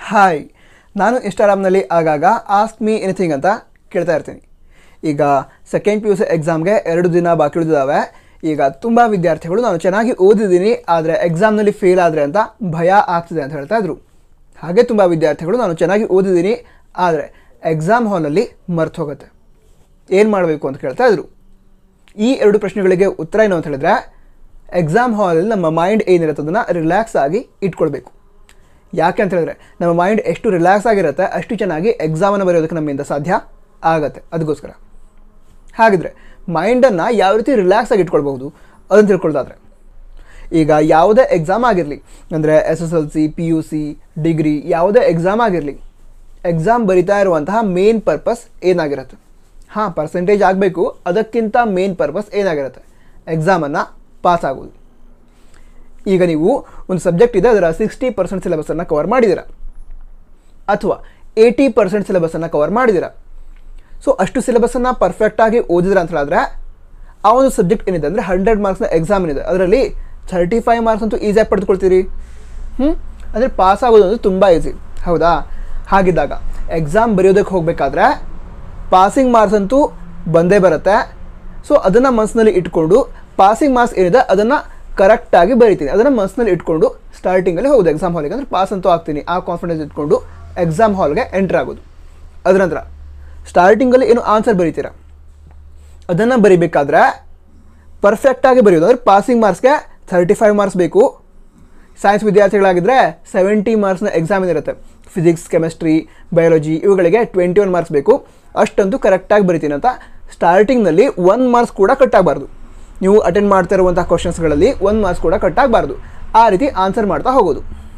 hi ನಾನು ಇನ್ಸ್ಟಾಗ್ರಾಮ್ನಲ್ಲಿ ಆಗಾಗ ask me anything ಅಂತ ಕೇಳ್ತಾ ಇರ್ತೀನಿ ಈಗ ಸೆಕೆಂಡ್ ಪಿ ಯು ಸಿ ಎಕ್ಸಾಮ್ಗೆ ಎರಡು ದಿನ ಬಾಕಿ ಉಳಿದಿದ್ದಾವೆ ಈಗ ತುಂಬ ವಿದ್ಯಾರ್ಥಿಗಳು ನಾನು ಚೆನ್ನಾಗಿ ಓದಿದ್ದೀನಿ ಆದರೆ ಎಕ್ಸಾಮ್ನಲ್ಲಿ ಫೇಲ್ ಆದರೆ ಅಂತ ಭಯ ಆಗ್ತಿದೆ ಅಂತ ಹೇಳ್ತಾ ಇದ್ರು ಹಾಗೆ ತುಂಬ ವಿದ್ಯಾರ್ಥಿಗಳು ನಾನು ಚೆನ್ನಾಗಿ ಓದಿದ್ದೀನಿ ಆದರೆ ಎಕ್ಸಾಮ್ ಹಾಲಲ್ಲಿ ಮರ್ತು ಹೋಗುತ್ತೆ ಏನು ಮಾಡಬೇಕು ಅಂತ ಕೇಳ್ತಾ ಇದ್ರು ಈ ಎರಡು ಪ್ರಶ್ನೆಗಳಿಗೆ ಉತ್ತರ ಏನು ಅಂತ ಹೇಳಿದ್ರೆ ಎಕ್ಸಾಮ್ ಹಾಲಲ್ಲಿ ನಮ್ಮ ಮೈಂಡ್ ಏನಿರುತ್ತೆ ಅದನ್ನು ರಿಲ್ಯಾಕ್ಸ್ ಆಗಿ ಇಟ್ಕೊಳ್ಬೇಕು ಯಾಕೆ ಅಂತ ಹೇಳಿದ್ರೆ ನಮ್ಮ ಮೈಂಡ್ ಎಷ್ಟು ರಿಲ್ಯಾಕ್ಸ್ ಆಗಿರುತ್ತೆ ಅಷ್ಟು ಚೆನ್ನಾಗಿ ಎಕ್ಸಾಮನ್ನು ಬರೆಯೋದಕ್ಕೆ ನಮ್ಮಿಂದ ಸಾಧ್ಯ ಆಗುತ್ತೆ ಅದಕ್ಕೋಸ್ಕರ ಹಾಗಿದ್ರೆ ಮೈಂಡನ್ನು ಯಾವ ರೀತಿ ರಿಲ್ಯಾಕ್ಸ್ ಆಗಿ ಇಟ್ಕೊಳ್ಬಹುದು ಅದನ್ನು ತಿಳ್ಕೊಳ್ಳೋದಾದ್ರೆ ಈಗ ಯಾವುದೇ ಎಕ್ಸಾಮ್ ಆಗಿರಲಿ ಅಂದರೆ S S L C P U C degree ಯಾವುದೇ ಎಕ್ಸಾಮ್ ಆಗಿರಲಿ ಎಕ್ಸಾಮ್ ಬರಿತಾ ಇರುವಂತಹ ಮೇನ್ ಪರ್ಪಸ್ ಏನಾಗಿರುತ್ತೆ ಹಾಂ ಪರ್ಸೆಂಟೇಜ್ ಆಗಬೇಕು ಅದಕ್ಕಿಂತ ಮೇನ್ ಪರ್ಪಸ್ ಏನಾಗಿರುತ್ತೆ ಎಕ್ಸಾಮನ್ನು ಪಾಸ್ ಆಗೋದು ಈಗ ನೀವು ಒಂದು ಸಬ್ಜೆಕ್ಟ್ ಇದೆ ಅದರ ಸಿಕ್ಸ್ಟಿ ಪರ್ಸೆಂಟ್ ಸಿಲೆಬಸನ್ನು ಕವರ್ ಮಾಡಿದ್ದೀರಾ ಅಥವಾ ಏಯ್ಟಿ ಪರ್ಸೆಂಟ್ ಸಿಲೆಬಸನ್ನು ಕವರ್ ಮಾಡಿದ್ದೀರಾ ಸೊ ಅಷ್ಟು ಸಿಲೆಬಸನ್ನು ಪರ್ಫೆಕ್ಟಾಗಿ ಓದಿದ್ರ ಅಂತ ಹೇಳಿದ್ರೆ ಆ ಒಂದು ಸಬ್ಜೆಕ್ಟ್ ಏನಿದೆ ಅಂದರೆ ಹಂಡ್ರೆಡ್ ಮಾರ್ಕ್ಸ್ನ ಎಕ್ಸಾಮ್ ಏನಿದೆ ಅದರಲ್ಲಿ ಥರ್ಟಿ ಫೈವ್ ಮಾರ್ಕ್ಸ್ ಅಂತೂ ಈಸಿಯಾಗಿ ಪಡೆದುಕೊಳ್ತೀರಿ ಹ್ಞೂ ಅಂದರೆ ಪಾಸ್ ಆಗೋದು ಅಂದರೆ ತುಂಬ ಈಸಿ ಹೌದಾ ಹಾಗಿದ್ದಾಗ ಎಕ್ಸಾಮ್ ಬರೆಯೋದಕ್ಕೆ ಹೋಗಬೇಕಾದ್ರೆ ಪಾಸಿಂಗ್ ಮಾರ್ಕ್ಸ್ ಅಂತೂ ಬಂದೇ ಬರುತ್ತೆ ಸೊ ಅದನ್ನು ಮನಸ್ಸಿನಲ್ಲಿ ಇಟ್ಕೊಂಡು ಪಾಸಿಂಗ್ ಮಾರ್ಕ್ಸ್ ಏನಿದೆ ಅದನ್ನು ಕರೆಕ್ಟಾಗಿ ಬರಿತೀನಿ ಅದನ್ನು ಮನಸ್ಸಿನಲ್ಲಿ ಇಟ್ಕೊಂಡು ಸ್ಟಾರ್ಟಿಂಗಲ್ಲಿ ಹೋಗೋದು ಎಕ್ಸಾಮ್ ಹಾಲಿಗೆ ಅಂದರೆ ಪಾಸ್ ಅಂತೂ ಆಗ್ತೀನಿ ಆ ಕಾನ್ಫಿಡೆನ್ಸ್ ಇಟ್ಕೊಂಡು ಎಕ್ಸಾಮ್ ಹಾಲ್ಗೆ ಎಂಟ್ರ್ ಆಗೋದು ಅದರ ನಂತರ ಸ್ಟಾರ್ಟಿಂಗಲ್ಲಿ ಏನು ಆನ್ಸರ್ ಬರೀತೀರಾ ಅದನ್ನು ಬರಿಬೇಕಾದ್ರೆ ಪರ್ಫೆಕ್ಟಾಗಿ ಬರೆಯೋದು ಅಂದರೆ ಪಾಸಿಂಗ್ ಮಾರ್ಕ್ಸ್ಗೆ ಥರ್ಟಿ ಫೈವ್ ಮಾರ್ಕ್ಸ್ ಬೇಕು ಸೈನ್ಸ್ ವಿದ್ಯಾರ್ಥಿಗಳಾಗಿದ್ದರೆ ಸೆವೆಂಟಿ ಮಾರ್ಕ್ಸ್ನ ಎಕ್ಸಾಮ್ ಇರುತ್ತೆ ಫಿಸಿಕ್ಸ್ ಕೆಮಿಸ್ಟ್ರಿ ಬಯಾಲಜಿ ಇವುಗಳಿಗೆ ಟ್ವೆಂಟಿ ಒನ್ ಮಾರ್ಕ್ಸ್ ಬೇಕು ಅಷ್ಟಂತೂ ಕರೆಕ್ಟಾಗಿ ಬರಿತೀನಿ ಅಂತ ಸ್ಟಾರ್ಟಿಂಗ್ನಲ್ಲಿ ಒನ್ ಮಾರ್ಕ್ಸ್ ಕೂಡ ಕಟ್ ಆಗಬಾರ್ದು ನೀವು ಅಟೆಂಡ್ ಮಾಡ್ತಾ ಇರುವಂಥ ಕ್ವಶನ್ಸ್ಗಳಲ್ಲಿ ಒನ್ ಮಾರ್ಕ್ಸ್ ಕೂಡ ಕಟ್ ಆಗಬಾರ್ದು ಆ ರೀತಿ ಆನ್ಸರ್ ಮಾಡ್ತಾ ಹೋಗೋದು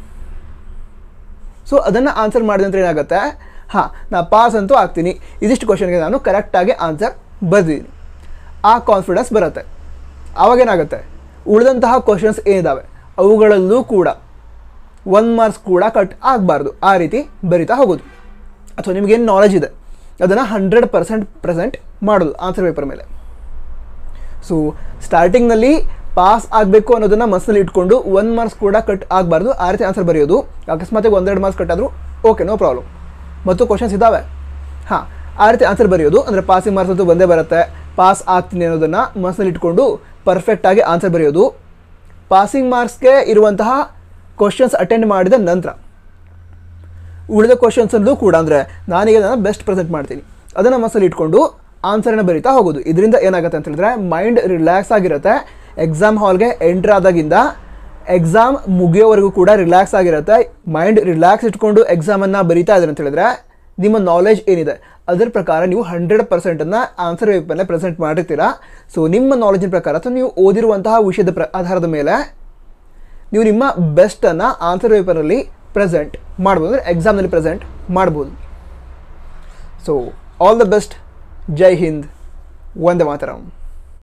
ಸೊ ಅದನ್ನು ಆನ್ಸರ್ ಮಾಡಿದಂದ್ರೆ ಏನಾಗುತ್ತೆ ಹಾಂ ನಾ ಪಾಸ್ ಅಂತೂ ಆಗ್ತೀನಿ ಇದಿಷ್ಟು ಕ್ವಶನ್ಗೆ ನಾನು ಕರೆಕ್ಟಾಗಿ ಆನ್ಸರ್ ಬರೆದಿದ್ದೀನಿ ಆ ಕಾನ್ಫಿಡೆನ್ಸ್ ಬರುತ್ತೆ ಆವಾಗೇನಾಗುತ್ತೆ ಉಳಿದಂತಹ ಕ್ವಶನ್ಸ್ ಏನಿದ್ದಾವೆ ಅವುಗಳಲ್ಲೂ ಕೂಡ ಒನ್ ಮಾರ್ಕ್ಸ್ ಕೂಡ ಕಟ್ ಆಗಬಾರ್ದು ಆ ರೀತಿ ಬರಿತಾ ಹೋಗೋದು ಅಥವಾ ನಿಮಗೇನು ನಾಲೆಜ್ ಇದೆ ಅದನ್ನು ಹಂಡ್ರೆಡ್ ಪರ್ಸೆಂಟ್ ಪ್ರೆಸೆಂಟ್ ಮಾಡೋದು ಆನ್ಸರ್ ಪೇಪರ್ ಮೇಲೆ ಸೊ ಸ್ಟಾರ್ಟಿಂಗ್ನಲ್ಲಿ ಪಾಸ್ ಆಗಬೇಕು ಅನ್ನೋದನ್ನು ಮನಸ್ಸಲ್ಲಿ ಇಟ್ಕೊಂಡು ಒನ್ ಮಾರ್ಕ್ಸ್ ಕೂಡ ಕಟ್ ಆಗಬಾರ್ದು ಆ ರೀತಿ ಆನ್ಸರ್ ಬರೆಯೋದು ಅಕಸ್ಮಾತ್ ಒಂದೆರಡು ಮಾರ್ಕ್ಸ್ ಕಟ್ ಆದರೂ ಓಕೆ ನೋ ಪ್ರಾಬ್ಲಮ್ ಮತ್ತು ಕ್ವಶನ್ಸ್ ಇದ್ದಾವೆ ಹಾಂ ಆ ರೀತಿ ಆನ್ಸರ್ ಬರೆಯೋದು ಅಂದರೆ ಪಾಸಿಂಗ್ ಮಾರ್ಕ್ಸ್ ಅಂತೂ ಬಂದೇ ಬರುತ್ತೆ ಪಾಸ್ ಆಗ್ತೀನಿ ಅನ್ನೋದನ್ನು ಮನಸ್ಸಲ್ಲಿ ಇಟ್ಕೊಂಡು ಪರ್ಫೆಕ್ಟಾಗಿ ಆನ್ಸರ್ ಬರೆಯೋದು ಪಾಸಿಂಗ್ ಮಾರ್ಕ್ಸ್ಗೆ ಇರುವಂತಹ ಕ್ವಶನ್ಸ್ ಅಟೆಂಡ್ ಮಾಡಿದ ನಂತರ ಉಳಿದ ಕ್ವಶನ್ಸಲ್ಲೂ ಕೂಡ ಅಂದರೆ ನಾನೀಗ ನಾನು ಬೆಸ್ಟ್ ಪ್ರೆಸೆಂಟ್ ಮಾಡ್ತೀನಿ ಅದನ್ನು ಮನಸ್ಸಲ್ಲಿ ಇಟ್ಕೊಂಡು ಆನ್ಸರನ್ನು ಬರಿತಾ ಹೋಗೋದು ಇದರಿಂದ ಏನಾಗುತ್ತೆ ಅಂತ ಹೇಳಿದ್ರೆ ಮೈಂಡ್ ರಿಲ್ಯಾಕ್ಸ್ ಆಗಿರುತ್ತೆ ಎಕ್ಸಾಮ್ ಹಾಲ್ಗೆ ಎಂಟ್ರ್ ಆದಾಗಿಂದ ಎಕ್ಸಾಮ್ ಮುಗಿಯೋವರೆಗೂ ಕೂಡ ರಿಲ್ಯಾಕ್ಸ್ ಆಗಿರುತ್ತೆ ಮೈಂಡ್ ರಿಲ್ಯಾಕ್ಸ್ ಇಟ್ಕೊಂಡು ಎಕ್ಸಾಮನ್ನು ಬರಿತಾ ಇದ್ದಾರೆ ಅಂತ ಹೇಳಿದ್ರೆ ನಿಮ್ಮ ನಾಲೆಜ್ ಏನಿದೆ ಅದರ ಪ್ರಕಾರ ನೀವು ಹಂಡ್ರೆಡ್ ಪರ್ಸೆಂಟನ್ನು ಆನ್ಸರ್ ಪೇಪರ್ನೇ ಪ್ರೆಸೆಂಟ್ ಮಾಡಿರ್ತೀರಾ ಸೊ ನಿಮ್ಮ ನಾಲೆಜಿನ ಪ್ರಕಾರ ಅಥವಾ ನೀವು ಓದಿರುವಂತಹ ವಿಷಯದ ಪ್ರ ಆಧಾರದ ಮೇಲೆ ನೀವು ನಿಮ್ಮ ಬೆಸ್ಟನ್ನು ಆನ್ಸರ್ ಪೇಪರಲ್ಲಿ ಪ್ರೆಸೆಂಟ್ ಮಾಡ್ಬೋದು ಅಂದರೆ ಎಕ್ಸಾಮ್ನಲ್ಲಿ ಪ್ರೆಸೆಂಟ್ ಮಾಡ್ಬೋದು ಸೊ ಆಲ್ ದ ಬೆಸ್ಟ್ ಜೈ ಹಿಂದ್ ವಂದೇ ಮಾತರಂ